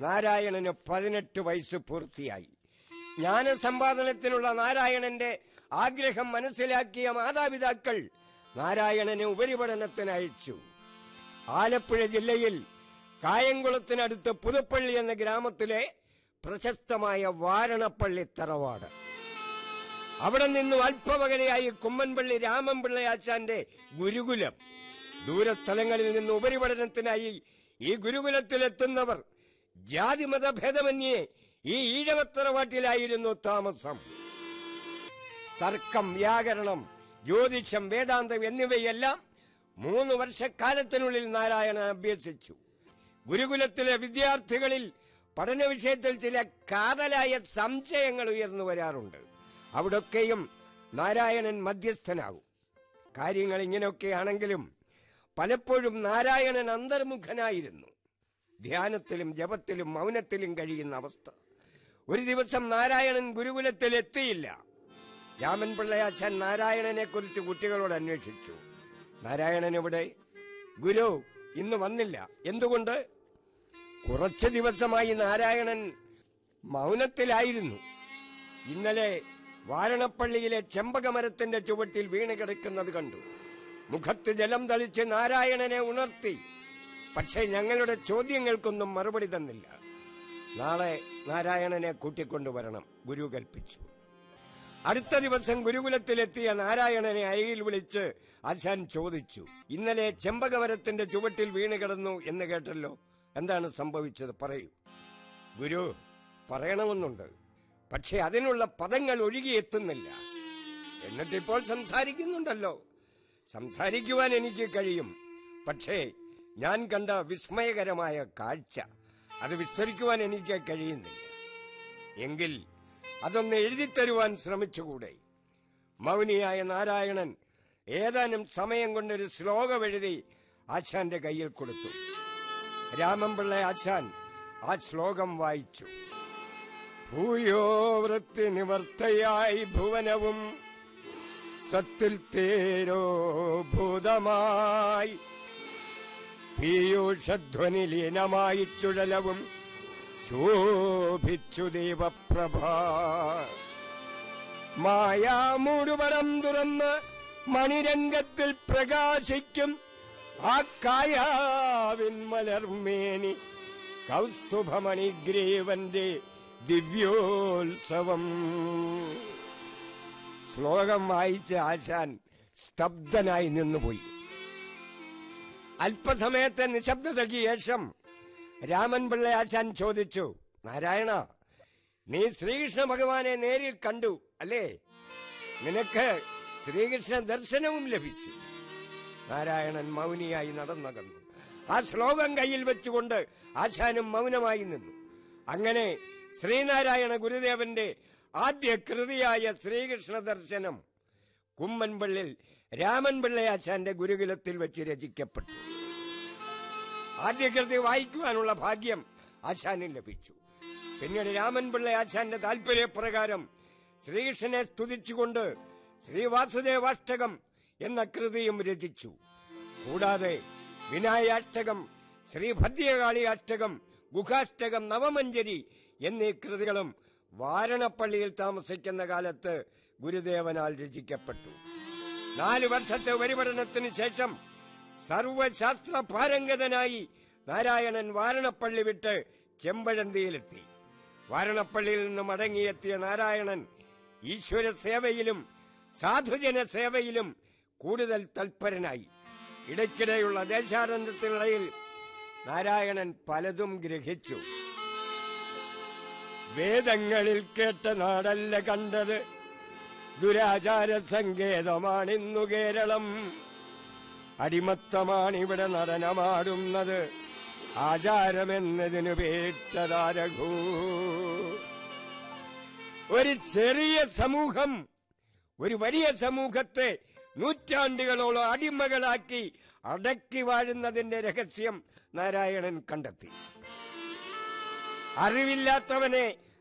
നാരായണന് പതിനെട്ട് വയസ്സ് പൂർത്തിയായി ജ്ഞാനസമ്പാദനത്തിനുള്ള നാരായണന്റെ ആഗ്രഹം മനസ്സിലാക്കിയ മാതാപിതാക്കൾ നാരായണനെ ഉപരിപഠനത്തിന് അയച്ചു ആലപ്പുഴ ജില്ലയിൽ കായംകുളത്തിനടുത്ത് പുതുപ്പള്ളി എന്ന ഗ്രാമത്തിലെ പ്രശസ്തമായ വാരണപ്പള്ളി തറവാട് അവിടെ നിന്നും അല്പമകലെയായി കുമ്മൻപള്ളി രാമൻപിള്ളയാച്ചാന്റെ ഗുരുകുലം ദൂരസ്ഥലങ്ങളിൽ നിന്ന് ഉപരിപഠനത്തിനായി ഈ ഗുരുകുലത്തിലെത്തുന്നവർ ജാതിമത ഭേദമന്യേ ഈ ഈഴവത്തറവാട്ടിലായിരുന്നു താമസം തർക്കം വ്യാകരണം ജ്യോതിഷം വേദാന്തം എന്നിവയെല്ലാം മൂന്ന് വർഷക്കാലത്തിനുള്ളിൽ നാരായണൻ അഭ്യസിച്ചു ഗുരുകുലത്തിലെ വിദ്യാർത്ഥികളിൽ പഠന വിഷയത്തിൽ ചില കാതലായ സംശയങ്ങൾ ഉയർന്നു വരാറുണ്ട് അവിടൊക്കെയും നാരായണൻ മധ്യസ്ഥനാകും കാര്യങ്ങൾ ഇങ്ങനെയൊക്കെയാണെങ്കിലും പലപ്പോഴും നാരായണൻ അന്തർമുഖനായിരുന്നു ധ്യാനത്തിലും ജപത്തിലും മൗനത്തിലും കഴിയുന്ന അവസ്ഥ ഒരു ദിവസം നാരായണൻ ഗുരുകുലത്തിൽ എത്തിയില്ല രാമൻ പിള്ളയാച്ചൻ നാരായണനെ കുറിച്ച് കുട്ടികളോട് അന്വേഷിച്ചു നാരായണൻ എവിടെ ഗുരു ഇന്ന് വന്നില്ല എന്തുകൊണ്ട് കുറച്ച് ദിവസമായി നാരായണൻ മൗനത്തിലായിരുന്നു ഇന്നലെ വാരണപ്പള്ളിയിലെ ചെമ്പകമരത്തിന്റെ ചുവട്ടിൽ വീണ് കിടക്കുന്നത് കണ്ടു മുഖത്ത് ജലം തളിച്ച് നാരായണനെ ഉണർത്തി പക്ഷേ ഞങ്ങളുടെ ചോദ്യങ്ങൾക്കൊന്നും മറുപടി തന്നില്ല നാളെ നാരായണനെ കൂട്ടിക്കൊണ്ടുവരണം ഗുരു കൽപ്പിച്ചു അടുത്ത ദിവസം ഗുരുകുലത്തിലെത്തിയ നാരായണനെ അരികിൽ വിളിച്ച് ആശാൻ ചോദിച്ചു ഇന്നലെ ചെമ്പകമരത്തിന്റെ ചുവട്ടിൽ വീണ് കിടന്നു എന്ന് കേട്ടല്ലോ എന്താണ് സംഭവിച്ചത് പറയൂ ഗുരു പറയണമെന്നുണ്ട് പക്ഷെ അതിനുള്ള പദങ്ങൾ ഒഴുകിയെത്തുന്നില്ല എന്നിട്ടിപ്പോൾ സംസാരിക്കുന്നുണ്ടല്ലോ സംസാരിക്കുവാൻ എനിക്ക് കഴിയും പക്ഷേ ഞാൻ കണ്ട വിസ്മയകരമായ കാഴ്ച അത് വിസ്തരിക്കുവാൻ എനിക്ക് കഴിയുന്നില്ല എങ്കിൽ അതൊന്ന് എഴുതിത്തരുവാൻ ശ്രമിച്ചുകൂടെ മൗനിയായ നാരായണൻ ഏതാനും സമയം കൊണ്ടൊരു ശ്ലോകം എഴുതി ആശാന്റെ കയ്യിൽ കൊടുത്തു രാമൻപിള്ള ആശാൻ ആ ശ്ലോകം വായിച്ചു ഭൂയോ വൃത്തി നിവർത്തയായി ഭുവനവും സത്തിൽ തേരോ ഭൂതമായി പീയൂഷധ്വനി ലീനമായി ചുഴലവും ശോഭിച്ചു ദൈവപ്രഭ മായാമൂടുപടം തുറന്ന് മണിരംഗത്തിൽ പ്രകാശിക്കും ആ കായാവിൻ മലർമേനി കൗസ്തുഭമണിഗ്രീവന്റെ ദിവ്യോത്സവം ശ്ലോകം വായിച്ച ആശാൻ സ്തബ്ധനായി നിന്നുപോയി അല്പസമയത്തെ നിശബ്ദതയ്ക്ക് ശേഷം രാമൻ പിള്ള ആശാൻ ചോദിച്ചു നാരായണ നീ ശ്രീകൃഷ്ണ ഭഗവാനെ നേരിൽ കണ്ടു അല്ലേ നിനക്ക് ശ്രീകൃഷ്ണ ദർശനവും ലഭിച്ചു നാരായണൻ മൗനിയായി നടന്നകന്നു ആ ശ്ലോകം കയ്യിൽ വെച്ചുകൊണ്ട് ആശാനും മൗനമായി നിന്നു അങ്ങനെ ശ്രീനാരായണ ഗുരുദേവന്റെ ആദ്യ കൃതിയായ ശ്രീകൃഷ്ണ ദർശനം കുമ്മൻപള്ളിൽ രാമൻ പിള്ളയാച്ചാന്റെ ഗുരുകുലത്തിൽ വെച്ച് രചിക്കപ്പെട്ടു ആദ്യ കൃതി വായിക്കുവാനുള്ള ഭാഗ്യം ആശാനും ലഭിച്ചു പിന്നീട് രാമൻ പിള്ള ആശാന്റെ താല്പര്യപ്രകാരം ശ്രീകൃഷ്ണനെ സ്തുതിച്ചുകൊണ്ട് ശ്രീവാസുദേവാഷ്ടകം എന്ന കൃതിയും രചിച്ചു കൂടാതെ വിനായാഷ്ടകം ശ്രീഭദ്രകാളി അഷ്ടകം ഗുഹാഷ്ടകം നവമഞ്ജരി എന്നീ കൃതികളും വാരണപ്പള്ളിയിൽ താമസിക്കുന്ന കാലത്ത് ഗുരുദേവനാൽ രചിക്കപ്പെട്ടു നാല് വർഷത്തെ ഉപരിപഠനത്തിന് ശേഷം സർവശാസ്ത്ര പാരംഗതനായി നാരായണൻ വാരണപ്പള്ളി വിട്ട് ചെമ്പഴന്തിയിലെത്തി വാരണപ്പള്ളിയിൽ നിന്ന് മടങ്ങിയെത്തിയ നാരായണൻ ഈശ്വര സേവയിലും സാധുജന സേവയിലും കൂടുതൽ തൽപരനായി ഇടയ്ക്കിടെയുള്ള ദേശാനന്ദത്തിനിടയിൽ നാരായണൻ പലതും ഗ്രഹിച്ചു വേദങ്ങളിൽ കേട്ട നാടല്ല കണ്ടത് ദുരാചാര സങ്കേതമാണിന്നു കേരളം അടിമത്തമാണിവിടെ നടനമാടുന്നത് ആചാരമെന്നതിനു പേട്ടതാരഘൂ ഒരു ചെറിയ സമൂഹം ഒരു വലിയ സമൂഹത്തെ നൂറ്റാണ്ടുകളോളം അടിമകളാക്കി അടക്കി വാഴുന്നതിന്റെ രഹസ്യം നാരായണൻ കണ്ടെത്തി അറിവില്ലാത്തവനെ